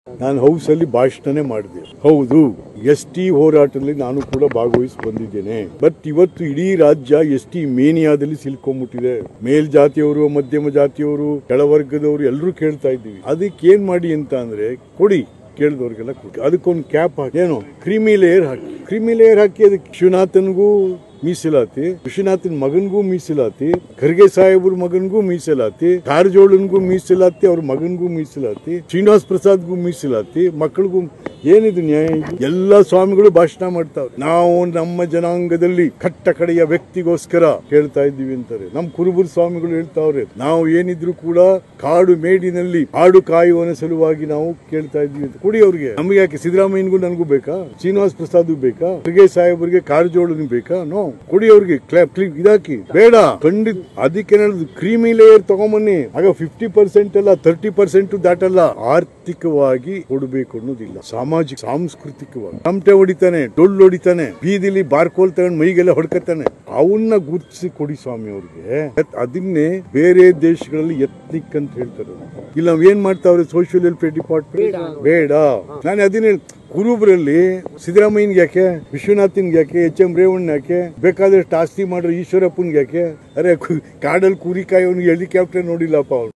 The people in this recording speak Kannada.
ನಾನು ಹೌಸ್ ಅಲ್ಲಿ ಭಾಷಣನೇ ಮಾಡಿದೆ ಹೌದು ಎಸ್ ಟಿ ಹೋರಾಟದಲ್ಲಿ ನಾನು ಕೂಡ ಭಾಗವಹಿಸಿ ಬಂದಿದ್ದೇನೆ ಬಟ್ ಇವತ್ತು ಇಡೀ ರಾಜ್ಯ ಎಸ್ ಟಿ ಮೇನಿಯಾದಲ್ಲಿ ಸಿಲ್ಕೊಂಡ್ಬಿಟ್ಟಿದೆ ಮೇಲ್ಜಾತಿಯವರು ಮಧ್ಯಮ ಜಾತಿಯವರು ಕೆಳವರ್ಗದವರು ಎಲ್ಲರೂ ಕೇಳ್ತಾ ಇದ್ದೀವಿ ಅದಕ್ಕೆ ಏನ್ ಮಾಡಿ ಅಂತ ಅಂದ್ರೆ ಕೊಡಿ ಕೇಳಿದವ್ರಿಗೆಲ್ಲ ಕೊಡಿ ಅದಕ್ಕೊಂದು ಕ್ಯಾಪ್ ಹಾಕಿ ಏನು ಕ್ರಿಮಿ ಲೇಯರ್ ಹಾಕಿ ಕ್ರಿಮಿ ಲೇಯರ್ ಹಾಕಿ ಅದಕ್ಕೆ ವಿಶ್ವನಾಥನ್ಗೂ ಮೀಸಲಾತಿ ವಿಶ್ವನಾಥನ್ ಮಗನ್ಗೂ ಮೀಸಲಾತಿ ಖರ್ಗೆ ಸಾಹೇಬ್ರ ಮಗನ್ಗೂ ಮೀಸಲಾತಿ ಕಾರಜೋಳನ್ಗೂ ಮೀಸಲಾತಿ ಅವ್ರ ಮಗನ್ಗೂ ಮೀಸಲಾತಿ ಶ್ರೀನಿವಾಸ್ ಪ್ರಸಾದ್ಗೂ ಮೀಸಲಾತಿ ಮಕ್ಕಳಿಗೂ ಏನಿದು ನ್ಯಾಯ ಇದು ಎಲ್ಲ ಸ್ವಾಮಿಗಳು ಭಾಷಣ ಮಾಡ್ತಾವ್ರೆ ನಾವು ನಮ್ಮ ಜನಾಂಗದಲ್ಲಿ ಕಟ್ಟ ಕಡೆಯ ವ್ಯಕ್ತಿಗೋಸ್ಕರ ಹೇಳ್ತಾ ಇದ್ದೀವಿ ಅಂತಾರೆ ನಮ್ಮ ಕುರುಬುರ ಸ್ವಾಮಿಗಳು ಹೇಳ್ತಾವ್ರೆ ನಾವು ಏನಿದ್ರು ಕೂಡ ಕಾಡು ಮೇಡಿನಲ್ಲಿ ಹಾಡು ಕಾಯುವನ ಸಲುವಾಗಿ ನಾವು ಕೇಳ್ತಾ ಇದ್ದೀವಿ ಅಂತ ಕೊಡಿ ಅವ್ರಿಗೆ ನಮ್ಗೆ ಯಾಕೆ ಸಿದ್ದರಾಮಯ್ಯನಿಗೂ ನನಗೂ ಬೇಕಾ ಶ್ರೀನಿವಾಸ್ ಪ್ರಸಾದ್ ಬೇಕಾ ಖರ್ಗೆ ಸಾಹೇಬ್ರಿಗೆ ಕಾರಜೋಳನ್ ಬೇಕಾ ನೋ ಕೊಡಿ ಅವ್ರಿಗೆ ಕ್ಲಾಪ್ ಕ್ಲಿಪ್ ಇದಾಕಿ ಬೇಡ ಖಂಡಿತ ಅದಕ್ಕೆ ಹೇಳುದು ಕ್ರೀಮಿ ಲೇಯರ್ ತಗೊಂಬನ್ನಿ ಆಗ ಫಿಫ್ಟಿ ಪರ್ಸೆಂಟ್ ಅಲ್ಲ ತರ್ಟಿ ಪರ್ಸೆಂಟ್ ದಾಟಲ್ಲ ಆರ್ಥಿಕವಾಗಿ ಕೊಡಬೇಕು ಅನ್ನೋದಿಲ್ಲ ಸಾಮಾಜಿಕ ಸಾಂಸ್ಕೃತಿಕವಾಗಿ ತಮಟೆ ಹೊಡಿತಾನೆ ಡೊಳ್ಳು ಹೊಡಿತಾನೆ ಬೀದಿಲಿ ಬಾರ್ಕೋಲ್ ತಗೊಂಡ್ ಮೈಗೆಲ್ಲ ಹೊಡ್ಕತಾನೆ ಅವನ್ನ ಗುರುತಿಸಿ ಕೊಡಿ ಸ್ವಾಮಿ ಅವ್ರಿಗೆ ಅದನ್ನೇ ಬೇರೆ ದೇಶಗಳಲ್ಲಿ ಎತ್ನಿಕ್ ಅಂತ ಹೇಳ್ತಾರೆ ಇಲ್ಲ ನಾವ್ ಏನ್ ಮಾಡ್ತಾವ್ರೆ ಸೋಷಿಯಲ್ ವೆಲ್ಫೇರ್ ಡಿಪಾರ್ಟ್ಮೆಂಟ್ ಬೇಡ ನಾನು ಅದನ್ನ ಹೇಳ್- ಕುರುಬ್ರಲ್ಲಿ ಸಿದ್ದರಾಮಯ್ಯನ್ಗೆ ಯಾಕೆ ವಿಶ್ವನಾಥನ್ಗೆ ಯಾಕೆ ಎಚ್ ಎಂ ರೇವಣ್ಣ ಯಾಕೆ ಬೇಕಾದಷ್ಟು ಆಸ್ತಿ ಮಾಡ್ರೆ ಈಶ್ವರಪ್ಪನ್ಗೆ ಯಾಕೆ ಅರೆ ಕು- ಕಾಡಲ್ಲಿ ಕುರಿ ಕಾಯೋನ್ಗೆ ಹೆಲಿಕಾಪ್ಟರ್ ನೋಡಿಲ್ಲಪ್ಪ ಅವ್ನು